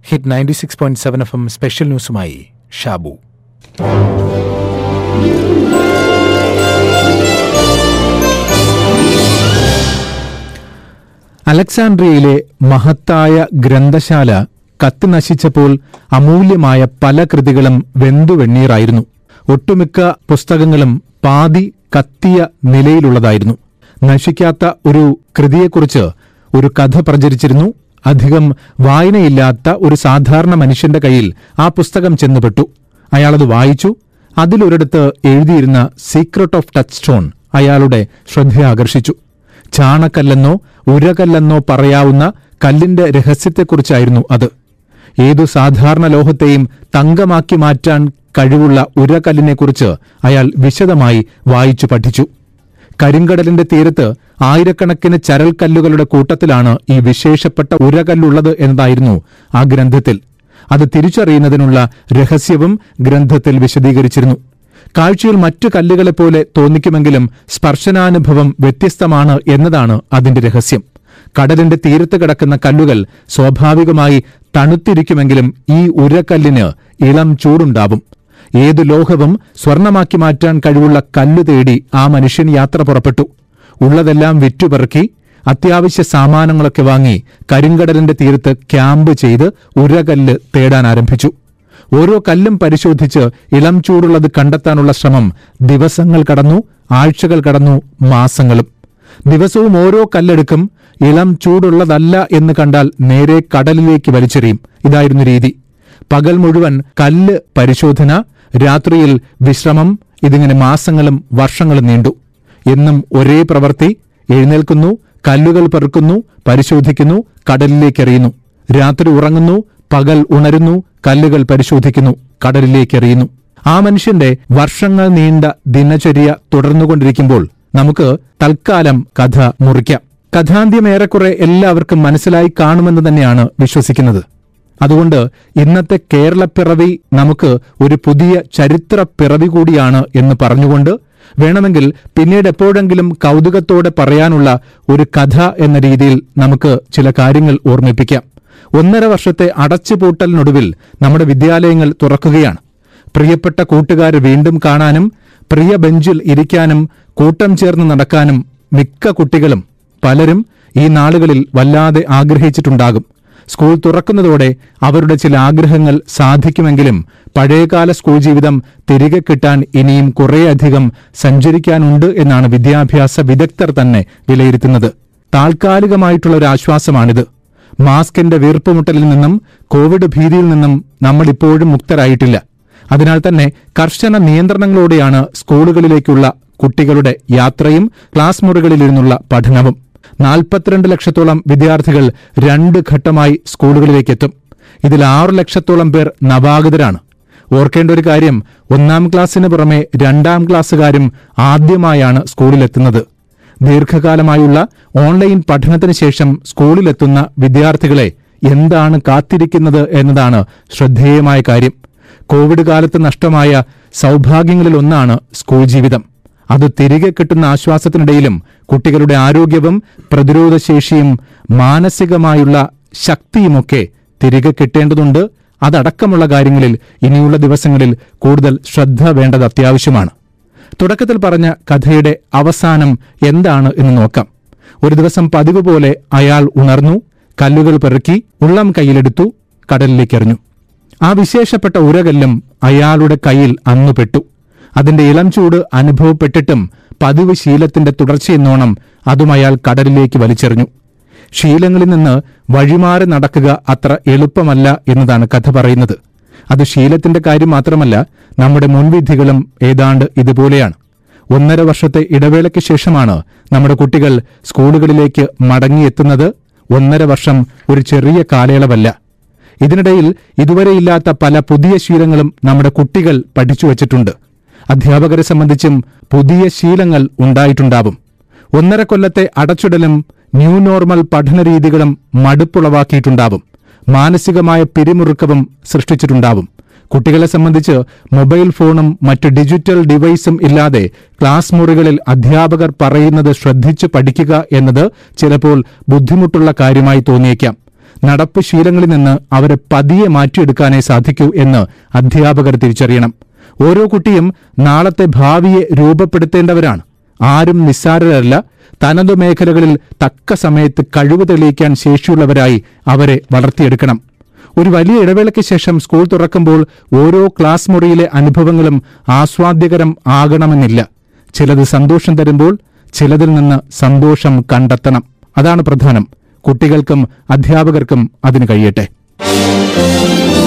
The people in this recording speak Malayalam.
hit ninety six point seven F M special ന്യൂസുമായി ഷാബു അലക്സാണ്ട്രിയയിലെ മഹത്തായ ഗ്രന്ഥശാല കത്തിനശിച്ചപ്പോൾ അമൂല്യമായ പല കൃതികളും വെന്തുവെണ്ണീറായിരുന്നു ഒട്ടുമിക്ക പുസ്തകങ്ങളും പാതി കത്തിയ നിലയിലുള്ളതായിരുന്നു നശിക്കാത്ത ഒരു കൃതിയെക്കുറിച്ച് ഒരു കഥ പ്രചരിച്ചിരുന്നു അധികം വായനയില്ലാത്ത ഒരു സാധാരണ മനുഷ്യന്റെ കയ്യിൽ ആ പുസ്തകം ചെന്നുപെട്ടു അയാളത് വായിച്ചു അതിലൊരിടത്ത് എഴുതിയിരുന്ന സീക്രട്ട് ഓഫ് ടച്ച് സ്റ്റോൺ അയാളുടെ ശ്രദ്ധ ആകർഷിച്ചു ചാണക്കല്ലെന്നോ ഉരകല്ലെന്നോ പറയാവുന്ന കല്ലിന്റെ രഹസ്യത്തെക്കുറിച്ചായിരുന്നു അത് ഏതു സാധാരണ ലോഹത്തെയും തങ്കമാക്കി മാറ്റാൻ കഴിവുള്ള ഉരകല്ലിനെക്കുറിച്ച് അയാൾ വിശദമായി വായിച്ചു പഠിച്ചു കരിങ്കടലിന്റെ തീരത്ത് ആയിരക്കണക്കിന് ചരൽക്കല്ലുകളുടെ കൂട്ടത്തിലാണ് ഈ വിശേഷപ്പെട്ട ഉരകല്ലുള്ളത് എന്നതായിരുന്നു ആ ഗ്രന്ഥത്തിൽ അത് തിരിച്ചറിയുന്നതിനുള്ള രഹസ്യവും ഗ്രന്ഥത്തിൽ വിശദീകരിച്ചിരുന്നു കാഴ്ചയിൽ മറ്റു കല്ലുകളെപ്പോലെ തോന്നിക്കുമെങ്കിലും സ്പർശനാനുഭവം വ്യത്യസ്തമാണ് എന്നതാണ് അതിന്റെ രഹസ്യം കടലിന്റെ തീരത്ത് കിടക്കുന്ന കല്ലുകൾ സ്വാഭാവികമായി തണുത്തിരിക്കുമെങ്കിലും ഈ ഉരക്കല്ലിന് ഇളം ചൂടുണ്ടാവും ഏതു ലോഹവും സ്വർണമാക്കി മാറ്റാൻ കഴിവുള്ള കല്ല് തേടി ആ മനുഷ്യൻ യാത്ര പുറപ്പെട്ടു ഉള്ളതെല്ലാം വിറ്റുപെറുക്കി അത്യാവശ്യ സാമാനങ്ങളൊക്കെ വാങ്ങി കരിങ്കടലിന്റെ തീരത്ത് ക്യാമ്പ് ചെയ്ത് ഉരകല്ല് തേടാൻ ആരംഭിച്ചു ഓരോ കല്ലും പരിശോധിച്ച് ഇളം ചൂടുള്ളത് കണ്ടെത്താനുള്ള ശ്രമം ദിവസങ്ങൾ കടന്നു ആഴ്ചകൾ കടന്നു മാസങ്ങളും ദിവസവും ഓരോ കല്ലെടുക്കും ഇളം ചൂടുള്ളതല്ല എന്ന് കണ്ടാൽ നേരെ കടലിലേക്ക് വലിച്ചെറിയും ഇതായിരുന്നു രീതി പകൽ മുഴുവൻ കല്ല് പരിശോധന രാത്രിയിൽ വിശ്രമം ഇതിങ്ങനെ മാസങ്ങളും വർഷങ്ങളും നീണ്ടു എന്നും ഒരേ പ്രവൃത്തി എഴുന്നേൽക്കുന്നു കല്ലുകൾ പെറുക്കുന്നു പരിശോധിക്കുന്നു കടലിലേക്ക് എറിയുന്നു രാത്രി ഉറങ്ങുന്നു പകൽ ഉണരുന്നു കല്ലുകൾ പരിശോധിക്കുന്നു കടലിലേക്ക് എറിയുന്നു ആ മനുഷ്യന്റെ വർഷങ്ങൾ നീണ്ട ദിനചര്യ തുടർന്നുകൊണ്ടിരിക്കുമ്പോൾ നമുക്ക് തൽക്കാലം കഥ മുറിക്കാം കഥാന്ത്യം ഏറെക്കുറെ എല്ലാവർക്കും മനസ്സിലായി കാണുമെന്ന് തന്നെയാണ് വിശ്വസിക്കുന്നത് അതുകൊണ്ട് ഇന്നത്തെ കേരളപ്പിറവി നമുക്ക് ഒരു പുതിയ ചരിത്ര പിറവി കൂടിയാണ് എന്ന് പറഞ്ഞുകൊണ്ട് വേണമെങ്കിൽ പിന്നീട് എപ്പോഴെങ്കിലും കൗതുകത്തോടെ പറയാനുള്ള ഒരു കഥ എന്ന രീതിയിൽ നമുക്ക് ചില കാര്യങ്ങൾ ഓർമ്മിപ്പിക്കാം ഒന്നര വർഷത്തെ അടച്ചുപൂട്ടലിനൊടുവിൽ നമ്മുടെ വിദ്യാലയങ്ങൾ തുറക്കുകയാണ് പ്രിയപ്പെട്ട കൂട്ടുകാരെ വീണ്ടും കാണാനും പ്രിയ ബെഞ്ചിൽ ഇരിക്കാനും കൂട്ടം ചേർന്ന് നടക്കാനും മിക്ക കുട്ടികളും പലരും ഈ നാളുകളിൽ വല്ലാതെ ആഗ്രഹിച്ചിട്ടുണ്ടാകും സ്കൂൾ തുറക്കുന്നതോടെ അവരുടെ ചില ആഗ്രഹങ്ങൾ സാധിക്കുമെങ്കിലും പഴയകാല സ്കൂൾ ജീവിതം തിരികെ കിട്ടാൻ ഇനിയും കുറേയധികം സഞ്ചരിക്കാനുണ്ട് എന്നാണ് വിദ്യാഭ്യാസ വിദഗ്ധർ തന്നെ വിലയിരുത്തുന്നത് താൽക്കാലികമായിട്ടുള്ള ഒരു ആശ്വാസമാണിത് മാസ്കിന്റെ വീർപ്പുമുട്ടലിൽ നിന്നും കോവിഡ് ഭീതിയിൽ നിന്നും നമ്മൾ ഇപ്പോഴും മുക്തരായിട്ടില്ല അതിനാൽ തന്നെ കർശന നിയന്ത്രണങ്ങളോടെയാണ് സ്കൂളുകളിലേക്കുള്ള കുട്ടികളുടെ യാത്രയും ക്ലാസ് മുറികളിലിരുന്നുള്ള പഠനവും നാൽപ്പത്തിരണ്ട് ലക്ഷത്തോളം വിദ്യാർത്ഥികൾ രണ്ട് ഘട്ടമായി സ്കൂളുകളിലേക്ക് എത്തും ഇതിൽ ആറു ലക്ഷത്തോളം പേർ നവാഗതരാണ് ഓർക്കേണ്ട ഒരു കാര്യം ഒന്നാം ക്ലാസ്സിന് പുറമെ രണ്ടാം ക്ലാസ്സുകാരും ആദ്യമായാണ് സ്കൂളിലെത്തുന്നത് ദീർഘകാലമായുള്ള ഓൺലൈൻ പഠനത്തിന് ശേഷം സ്കൂളിലെത്തുന്ന വിദ്യാർത്ഥികളെ എന്താണ് കാത്തിരിക്കുന്നത് എന്നതാണ് ശ്രദ്ധേയമായ കാര്യം കോവിഡ് കാലത്ത് നഷ്ടമായ സൗഭാഗ്യങ്ങളിലൊന്നാണ് സ്കൂൾ ജീവിതം അത് തിരികെ കിട്ടുന്ന ആശ്വാസത്തിനിടയിലും കുട്ടികളുടെ ആരോഗ്യവും പ്രതിരോധശേഷിയും മാനസികമായുള്ള ശക്തിയുമൊക്കെ തിരികെ കിട്ടേണ്ടതുണ്ട് അതടക്കമുള്ള കാര്യങ്ങളിൽ ഇനിയുള്ള ദിവസങ്ങളിൽ കൂടുതൽ ശ്രദ്ധ വേണ്ടത് അത്യാവശ്യമാണ് തുടക്കത്തിൽ പറഞ്ഞ കഥയുടെ അവസാനം എന്താണ് എന്ന് നോക്കാം ഒരു ദിവസം പതിവ് പോലെ അയാൾ ഉണർന്നു കല്ലുകൾ പെറുക്കി ഉള്ളം കയ്യിലെടുത്തു കടലിലേക്ക് എറിഞ്ഞു ആ വിശേഷപ്പെട്ട ഉരകല്ലും അയാളുടെ കയ്യിൽ അന്നു പെട്ടു അതിന്റെ ഇളം ചൂട് അനുഭവപ്പെട്ടിട്ടും പതിവ് ശീലത്തിന്റെ തുടർച്ചയെന്നോണം അതും അയാൾ കടലിലേക്ക് വലിച്ചെറിഞ്ഞു ശീലങ്ങളിൽ നിന്ന് വഴിമാറി നടക്കുക അത്ര എളുപ്പമല്ല എന്നതാണ് കഥ പറയുന്നത് അത് ശീലത്തിന്റെ കാര്യം മാത്രമല്ല നമ്മുടെ മുൻവിധികളും ഏതാണ്ട് ഇതുപോലെയാണ് ഒന്നര വർഷത്തെ ഇടവേളയ്ക്ക് ശേഷമാണ് നമ്മുടെ കുട്ടികൾ സ്കൂളുകളിലേക്ക് മടങ്ങിയെത്തുന്നത് ഒന്നര വർഷം ഒരു ചെറിയ കാലയളവല്ല ഇതിനിടയിൽ ഇതുവരെയില്ലാത്ത പല പുതിയ ശീലങ്ങളും നമ്മുടെ കുട്ടികൾ പഠിച്ചു വച്ചിട്ടുണ്ട് അധ്യാപകരെ സംബന്ധിച്ചും പുതിയ ശീലങ്ങൾ ഉണ്ടായിട്ടുണ്ടാവും ഒന്നര കൊല്ലത്തെ അടച്ചിടലും ന്യൂ നോർമൽ പഠനരീതികളും മടുപ്പുളവാക്കിയിട്ടുണ്ടാവും മാനസികമായ പിരിമുറുക്കവും സൃഷ്ടിച്ചിട്ടുണ്ടാവും കുട്ടികളെ സംബന്ധിച്ച് മൊബൈൽ ഫോണും മറ്റ് ഡിജിറ്റൽ ഡിവൈസും ഇല്ലാതെ ക്ലാസ് മുറികളിൽ അധ്യാപകർ പറയുന്നത് ശ്രദ്ധിച്ചു പഠിക്കുക എന്നത് ചിലപ്പോൾ ബുദ്ധിമുട്ടുള്ള കാര്യമായി തോന്നിയേക്കാം നടപ്പ് ശീലങ്ങളിൽ നിന്ന് അവരെ പതിയെ മാറ്റിയെടുക്കാനേ സാധിക്കൂ എന്ന് അധ്യാപകർ തിരിച്ചറിയണം ഓരോ കുട്ടിയും നാളത്തെ ഭാവിയെ രൂപപ്പെടുത്തേണ്ടവരാണ് ആരും നിസ്സാരരല്ല തനതു മേഖലകളിൽ തക്ക സമയത്ത് കഴിവ് തെളിയിക്കാൻ ശേഷിയുള്ളവരായി അവരെ വളർത്തിയെടുക്കണം ഒരു വലിയ ഇടവേളയ്ക്ക് ശേഷം സ്കൂൾ തുറക്കുമ്പോൾ ഓരോ ക്ലാസ് മുറിയിലെ അനുഭവങ്ങളും ആസ്വാദ്യകരം ആകണമെന്നില്ല ചിലത് സന്തോഷം തരുമ്പോൾ ചിലതിൽ നിന്ന് സന്തോഷം കണ്ടെത്തണം അതാണ് പ്രധാനം കുട്ടികൾക്കും അധ്യാപകർക്കും അതിന് കഴിയട്ടെ